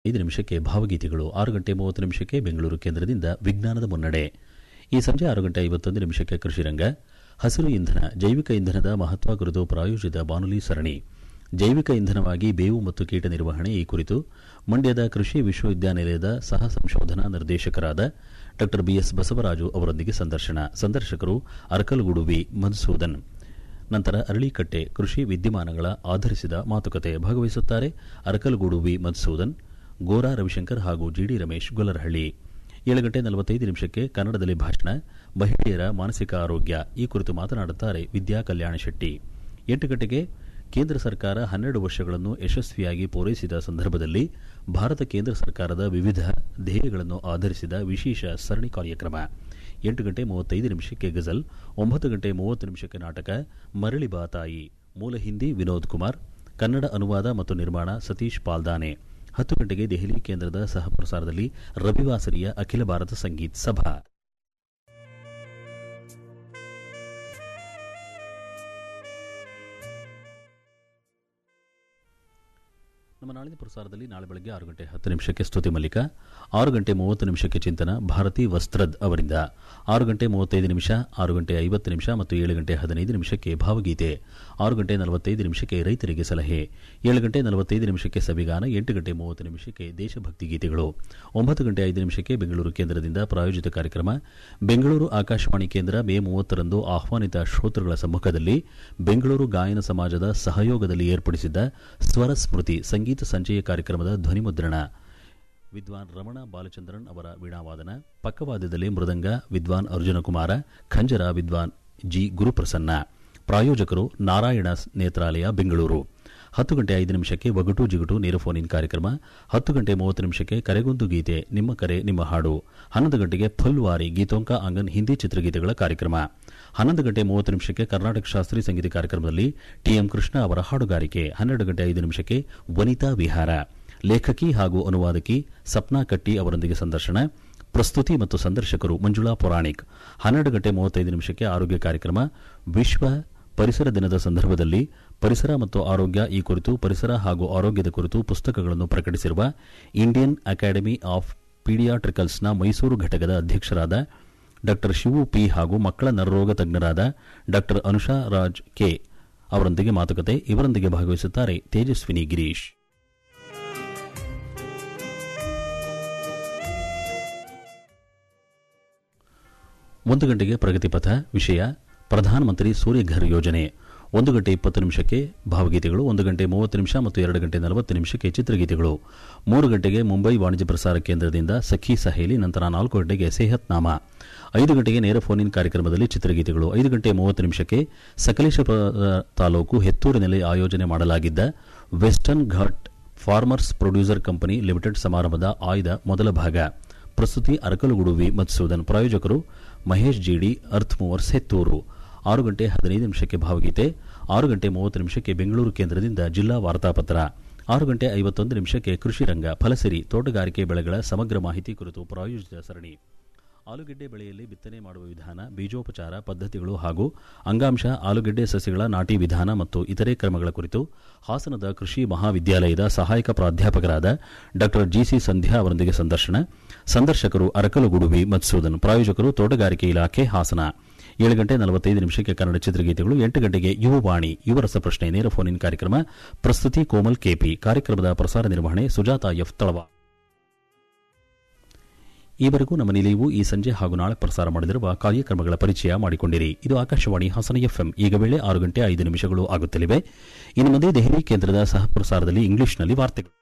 ಐದು ನಿಮಿಷಕ್ಕೆ ಭಾವಗೀತೆಗಳು ಆರು ಗಂಟೆ ಮೂವತ್ತು ನಿಮಿಷಕ್ಕೆ ಬೆಂಗಳೂರು ಕೇಂದ್ರದಿಂದ ವಿಜ್ಞಾನದ ಮುನ್ನಡೆ ಈ ಸಂಜೆ ಆರು ಗಂಟೆ ಐವತ್ತೊಂದು ನಿಮಿಷಕ್ಕೆ ಕೃಷಿರಂಗ ಹಸಿರು ಇಂಧನ ಜೈವಿಕ ಇಂಧನದ ಮಹತ್ವ ಕುರಿತು ಪ್ರಾಯೋಜಿತ ಬಾನುಲಿ ಸರಣಿ ಜೈವಿಕ ಇಂಧನವಾಗಿ ಬೇವು ಮತ್ತು ಕೀಟ ನಿರ್ವಹಣೆ ಈ ಕುರಿತು ಮಂಡ್ಯದ ಕೃಷಿ ವಿಶ್ವವಿದ್ಯಾನಿಲಯದ ಸಹ ಸಂಶೋಧನಾ ನಿರ್ದೇಶಕರಾದ ಡಾ ಬಿಎಸ್ ಬಸವರಾಜು ಅವರೊಂದಿಗೆ ಸಂದರ್ಶನ ಸಂದರ್ಶಕರು ಅರಕಲಗೂಡು ವಿ ಮಧುಸೂದನ್ ನಂತರ ಅರಳಿಕಟ್ಟೆ ಕೃಷಿ ವಿದ್ಯಮಾನಗಳ ಆಧರಿಸಿದ ಮಾತುಕತೆ ಭಾಗವಹಿಸುತ್ತಾರೆ ಅರಕಲಗೂಡು ವಿ ಮಧುಸೂದನ್ ಗೋರಾ ರವಿಶಂಕರ್ ಹಾಗೂ ಜಿಡಿ ರಮೇಶ್ ಗೊಲ್ಲರಹಳ್ಳಿ ಏಳು ಗಂಟೆ ನಲವತ್ತೈದು ನಿಮಿಷಕ್ಕೆ ಕನ್ನಡದಲ್ಲಿ ಭಾಷಣ ಮಹಿಳೆಯರ ಮಾನಸಿಕ ಆರೋಗ್ಯ ಈ ಕುರಿತು ಮಾತನಾಡುತ್ತಾರೆ ವಿದ್ಯಾ ಕಲ್ಯಾಣ ಶೆಟ್ಟಿ ಎಂಟು ಗಂಟೆಗೆ ಕೇಂದ್ರ ಸರ್ಕಾರ ಹನ್ನೆರಡು ವರ್ಷಗಳನ್ನು ಯಶಸ್ವಿಯಾಗಿ ಪೂರೈಸಿದ ಸಂದರ್ಭದಲ್ಲಿ ಭಾರತ ಕೇಂದ್ರ ಸರ್ಕಾರದ ವಿವಿಧ ಧ್ಯೇಯಗಳನ್ನು ಆಧರಿಸಿದ ವಿಶೇಷ ಸರಣಿ ಕಾರ್ಯಕ್ರಮ ಎಂಟು ಗಂಟೆ ಮೂವತ್ತೈದು ನಿಮಿಷಕ್ಕೆ ಗಜಲ್ ಒಂಬತ್ತು ಗಂಟೆ ಮೂವತ್ತು ನಿಮಿಷಕ್ಕೆ ನಾಟಕ ಮರಳಿ ಬಾ ತಾಯಿ ಮೂಲ ಹಿಂದಿ ವಿನೋದ್ ಕುಮಾರ್ ಕನ್ನಡ ಅನುವಾದ ಮತ್ತು ನಿರ್ಮಾಣ ಸತೀಶ್ ಪಾಲ್ದಾನೆ ಹತ್ತು ಗಂಟೆಗೆ ದೆಹಲಿ ಕೇಂದ್ರದ ಸಹ ಪ್ರಸಾರದಲ್ಲಿ ರವಿವಾಸರಿಯ ಅಖಿಲ ಭಾರತ ಸಂಗೀತ್ ಸಭಾ ನಮ್ಮ ನಾಳಿನ ಪ್ರಸಾರದಲ್ಲಿ ನಾಳೆ ಬೆಳಗ್ಗೆ ಆರು ಗಂಟೆ ಹತ್ತು ನಿಮಿಷಕ್ಕೆ ಸ್ತುತಿ ಮಲ್ಲಿಕ ಆರು ಗಂಟೆ ಮೂವತ್ತು ನಿಮಿಷಕ್ಕೆ ಚಿಂತನ ಭಾರತಿ ವಸ್ತ್ರದ್ ಅವರಿಂದ ಆರು ಗಂಟೆ ಮೂವತ್ತೈದು ನಿಮಿಷ ಆರು ಗಂಟೆ ಐವತ್ತು ನಿಮಿಷ ಮತ್ತು ಏಳು ಗಂಟೆ ಹದಿನೈದು ನಿಮಿಷಕ್ಕೆ ಭಾವಗೀತೆ ಆರು ಗಂಟೆ ನಲವತ್ತೈದು ನಿಮಿಷಕ್ಕೆ ರೈತರಿಗೆ ಸಲಹೆ ಏಳು ಗಂಟೆ ನಲವತ್ತೈದು ನಿಮಿಷಕ್ಕೆ ಸವಿಗಾನ ಎಂಟು ಗಂಟೆ ಮೂವತ್ತು ನಿಮಿಷಕ್ಕೆ ದೇಶಭಕ್ತಿ ಗೀತೆಗಳು ಒಂಬತ್ತು ಗಂಟೆ ಐದು ನಿಮಿಷಕ್ಕೆ ಬೆಂಗಳೂರು ಕೇಂದ್ರದಿಂದ ಪ್ರಾಯೋಜಿತ ಕಾರ್ಯಕ್ರಮ ಬೆಂಗಳೂರು ಆಕಾಶವಾಣಿ ಕೇಂದ್ರ ಮೇ ಮೂವತ್ತರಂದು ಆಹ್ವಾನಿತ ಶ್ರೋತೃಗಳ ಸಮ್ಮುಖದಲ್ಲಿ ಬೆಂಗಳೂರು ಗಾಯನ ಸಮಾಜದ ಸಹಯೋಗದಲ್ಲಿ ಏರ್ಪಡಿಸಿದ್ದ ಸ್ವರ ಸ್ಮೃತಿ ಸಂಗೀತ ಸಂಚಯ ಕಾರ್ಯಕ್ರಮದ ಧ್ವನಿಮುದ್ರಣ ವಿದ್ವಾನ್ ರಮಣ ಬಾಲಚಂದ್ರನ್ ಅವರ ವೀಣಾವಾದನ ಪಕ್ಕವಾದ್ಯದಲ್ಲಿ ಮೃದಂಗ ವಿದ್ವಾನ್ ಅರ್ಜುನಕುಮಾರ ಖಂಜರ ವಿದ್ವಾನ್ ಜಿ ಗುರುಪ್ರಸನ್ನ ಪ್ರಾಯೋಜಕರು ನಾರಾಯಣ ನೇತ್ರಾಲಯ ಬೆಂಗಳೂರು ಹತ್ತು ಗಂಟೆ ಐದು ನಿಮಿಷಕ್ಕೆ ಒಗಟು ಜಿಗುಟು ನೇರ ಫೋನ್ ಇನ್ ಕಾರ್ಯಕ್ರಮ ಹತ್ತು ಗಂಟೆ ಮೂವತ್ತು ನಿಮಿಷಕ್ಕೆ ಕರೆಗೊಂದು ಗೀತೆ ನಿಮ್ಮ ಕರೆ ನಿಮ್ಮ ಹಾಡು ಹನ್ನೊಂದು ಗಂಟೆಗೆ ಫುಲ್ವಾರಿ ಗೀತೋಂಕ ಆಂಗನ್ ಹಿಂದಿ ಚಿತ್ರಗೀತೆಗಳ ಕಾರ್ಯಕ್ರಮ ಹನ್ನೊಂದು ಗಂಟೆ ಮೂವತ್ತು ನಿಮಿಷಕ್ಕೆ ಕರ್ನಾಟಕ ಶಾಸ್ತ್ರೀಯ ಸಂಗೀತ ಕಾರ್ಯಕ್ರಮದಲ್ಲಿ ಟಿಎಂ ಕೃಷ್ಣ ಅವರ ಹಾಡುಗಾರಿಕೆ ಹನ್ನೆರಡು ಗಂಟೆ ಐದು ನಿಮಿಷಕ್ಕೆ ವನಿತಾ ವಿಹಾರ ಲೇಖಕಿ ಹಾಗೂ ಅನುವಾದಕಿ ಸಪ್ನಾ ಕಟ್ಟಿ ಅವರೊಂದಿಗೆ ಸಂದರ್ಶನ ಪ್ರಸ್ತುತಿ ಮತ್ತು ಸಂದರ್ಶಕರು ಮಂಜುಳಾ ಪುರಾಣಿಕ್ ಹನ್ನೆರಡು ಗಂಟೆ ಮೂವತ್ತೈದು ನಿಮಿಷಕ್ಕೆ ಆರೋಗ್ಯ ಕಾರ್ಯಕ್ರಮ ವಿಶ್ವ ಪರಿಸರ ದಿನದ ಸಂದರ್ಭದಲ್ಲಿ ಪರಿಸರ ಮತ್ತು ಆರೋಗ್ಯ ಈ ಕುರಿತು ಪರಿಸರ ಹಾಗೂ ಆರೋಗ್ಯದ ಕುರಿತು ಪುಸ್ತಕಗಳನ್ನು ಪ್ರಕಟಿಸಿರುವ ಇಂಡಿಯನ್ ಅಕಾಡೆಮಿ ಆಫ್ ಪೀಡಿಯಾಟ್ರಿಕಲ್ಸ್ನ ಮೈಸೂರು ಘಟಕದ ಅಧ್ಯಕ್ಷರಾದ ಡಾ ಶಿವು ಪಿ ಹಾಗೂ ಮಕ್ಕಳ ನರರೋಗ ತಜ್ಞರಾದ ಡಾ ಅನುಷಾ ರಾಜ್ ಕೆ ಅವರೊಂದಿಗೆ ಮಾತುಕತೆ ಇವರೊಂದಿಗೆ ಭಾಗವಹಿಸುತ್ತಾರೆ ತೇಜಸ್ವಿನಿ ಗಿರೀಶ್ ಒಂದು ಗಂಟೆಗೆ ಪ್ರಗತಿಪಥ ವಿಷಯ ಪ್ರಧಾನಮಂತ್ರಿ ಸೂರ್ಯಘರ್ ಯೋಜನೆ ಒಂದು ಗಂಟೆ ಇಪ್ಪತ್ತು ನಿಮಿಷಕ್ಕೆ ಭಾವಗೀತೆಗಳು ಒಂದು ಗಂಟೆ ಮೂವತ್ತು ನಿಮಿಷ ಮತ್ತು ಎರಡು ಗಂಟೆ ನಲವತ್ತು ನಿಮಿಷಕ್ಕೆ ಚಿತ್ರಗೀತೆಗಳು ಮೂರು ಗಂಟೆಗೆ ಮುಂಬೈ ವಾಣಿಜ್ಯ ಪ್ರಸಾರ ಕೇಂದ್ರದಿಂದ ಸಖಿ ಸಹೇಲಿ ನಂತರ ನಾಲ್ಕು ಗಂಟೆಗೆ ಸೇಹತ್ ನಾಮ ಐದು ಗಂಟೆಗೆ ನೇರ ಫೋನ್ ಇನ್ ಕಾರ್ಯಕ್ರಮದಲ್ಲಿ ಚಿತ್ರಗೀತೆಗಳು ಐದು ಗಂಟೆ ಮೂವತ್ತು ನಿಮಿಷಕ್ಕೆ ಸಕಲೇಶಪುರ ತಾಲೂಕು ಹೆತ್ತೂರಿನಲ್ಲಿ ಆಯೋಜನೆ ಮಾಡಲಾಗಿದ್ದ western ghat farmers producer company limited ಸಮಾರಂಭದ ಆಯ್ದ ಮೊದಲ ಭಾಗ ಪ್ರಸ್ತುತಿ ಅರಕಲಗೂಡು ವಿ ಮಧುಸೂದನ್ ಪ್ರಾಯೋಜಕರು Mahesh G D earth movers Hettur ಆರು ಗಂಟೆ ಹದಿನೈದು ನಿಮಿಷಕ್ಕೆ ಭಾವಗೀತೆ ಆರು ಗಂಟೆ ಮೂವತ್ತು ನಿಮಿಷಕ್ಕೆ ಬೆಂಗಳೂರು ಕೇಂದ್ರದಿಂದ ಜಿಲ್ಲಾ ವಾರ್ತಾಪತ್ರ ಆರು ಗಂಟೆ ಐವತ್ತೊಂದು ನಿಮಿಷಕ್ಕೆ ಕೃಷಿ ರಂಗ ಫಲಸಿರಿ ತೋಟಗಾರಿಕೆ ಬೆಳೆಗಳ ಸಮಗ್ರ ಮಾಹಿತಿ ಕುರಿತು ಪ್ರಾಯೋಜಿತ ಸರಣಿ ಆಲೂಗೆಡ್ಡೆ ಬೆಳೆಯಲ್ಲಿ ಬಿತ್ತನೆ ಮಾಡುವ ವಿಧಾನ ಬೀಜೋಪಚಾರ ಪದ್ಧತಿಗಳು ಹಾಗೂ ಅಂಗಾಂಶ ಆಲೂಗೆಡ್ಡೆ ಸಸ್ಯಗಳ ನಾಟಿ ವಿಧಾನ ಮತ್ತು ಇತರೆ ಕ್ರಮಗಳ ಕುರಿತು ಹಾಸನದ ಕೃಷಿ ಮಹಾವಿದ್ಯಾಲಯದ ಸಹಾಯಕ ಪ್ರಾಧ್ಯಾಪಕರಾದ ಡಾ ಜಿಸಿ ಸಂಧ್ಯಾ ಅವರೊಂದಿಗೆ ಸಂದರ್ಶನ ಸಂದರ್ಶಕರು ಅರಕಲಗೂಡು ವಿ ಮಧುಸೂದನ್ ಪ್ರಾಯೋಜಕರು ತೋಟಗಾರಿಕೆ ಇಲಾಖೆ ಹಾಸನ ಏಳು ಗಂಟೆ ನಲವತ್ತೈದು ನಿಮಿಷಕ್ಕೆ ಕನ್ನಡ ಚಿತ್ರಗೀತೆಗಳು ಎಂಟು ಗಂಟೆಗೆ ಯುವವಾಣಿ ಯುವ ರಸಪ್ರಶ್ನೆ ನೇರ ಫೋನ್ ಇನ್ ಕಾರ್ಯಕ್ರಮ ಪ್ರಸ್ತುತಿ ಕೋಮಲ್ ಕೆಪಿ ಕಾರ್ಯಕ್ರಮದ ಪ್ರಸಾರ ನಿರ್ವಹಣೆ ಸುಜಾತ ಎಫ್ ತಳವ ಈವರೆಗೂ ನಮ್ಮ ನಿಲಯವು ಈ ಸಂಜೆ ಹಾಗೂ ನಾಳೆ ಪ್ರಸಾರ ಮಾಡಲಿರುವ ಕಾರ್ಯಕ್ರಮಗಳ ಪರಿಚಯ ಮಾಡಿಕೊಂಡಿರಿ ಇದು ಆಕಾಶವಾಣಿ ಹಾಸನ ಎಫ್ಎಂ ಈಗ ವೇಳೆ ಆರು ಗಂಟೆ ಐದು ನಿಮಿಷಗಳು ಆಗುತ್ತಲಿವೆ ಇನ್ನು ಮುಂದೆ ದೆಹಲಿ ಕೇಂದ್ರದ ಸಹ ಪ್ರಸಾರದಲ್ಲಿ ಇಂಗ್ಲಿಷ್ನಲ್ಲಿ ವಾರ್ತೆಗಳು